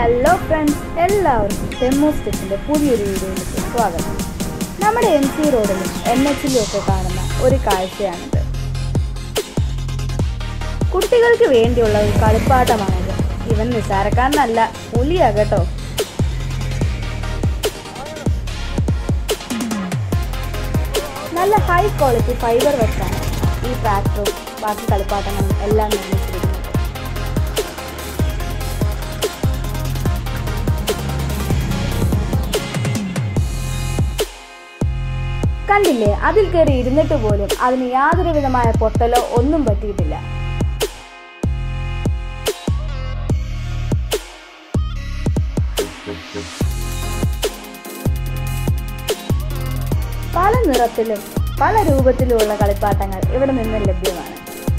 hello friends എല്ലാവർക്കും ടെമോസ്റ്റിക്കിൻ്റെ പുതിയൊരു വീഡിയോയിലേക്ക് സ്വാഗതം നമ്മുടെ എം സി റോഡിലും എൻ എച്ചിലും ഒക്കെ കാണുന്ന ഒരു കാഴ്ചയാണിത് കുട്ടികൾക്ക് വേണ്ടിയുള്ള ഒരു കളിപ്പാട്ടമാണിത് ഇവൻ നിസ്സാരക്കാരനല്ല പുലിയാ കേട്ടോ നല്ല ഹൈ ക്വാളിറ്റി ഫൈബർ വെച്ചാണ് ഈ ട്രാക്ടറും ബാക്കി കളിപ്പാട്ടങ്ങളും എല്ലാം നിർമ്മിച്ചിരിക്കുന്നത് കണ്ടില്ലേ അതിൽ കയറി ഇരുന്നിട്ട് പോലും അതിന് യാതൊരു വിധമായ പൊട്ടലോ ഒന്നും പറ്റിയിട്ടില്ല പല നിറത്തിലും പല രൂപത്തിലുമുള്ള കളിപ്പാട്ടങ്ങൾ ഇവിടെ നിന്ന് ലഭ്യമാണ്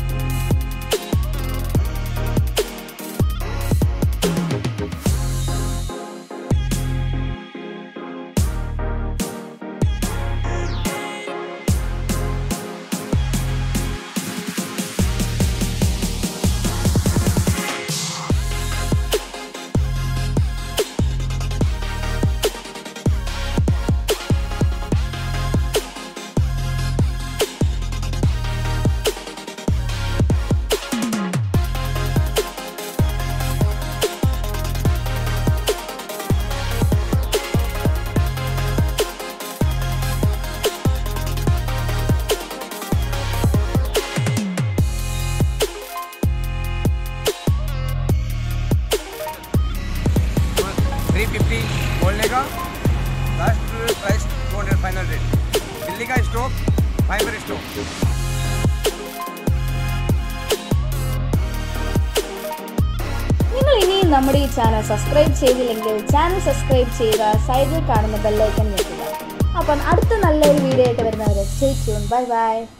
थ्री फिफ्टी बोलने का last price two hundred final rate Delhi का स्टॉक फाइबर स्टॉक നിങ്ങൾ ഇനിയും നമ്മുടെ ഈ ചാനൽ സബ്സ്ക്രൈബ് ചെയ്തില്ലെങ്കിൽ ചാനൽ സബ്സ്ക്രൈബ് ചെയ്യുക സൈഡിൽ കാണുന്ന ബെല്ലൈക്കൻ ഞെക്കുക അപ്പം അടുത്ത നല്ലൊരു വീഡിയോ ആയിട്ട് വരുന്നവരെ സ്റ്റേ ട്യൂൺ ബൈ ബൈ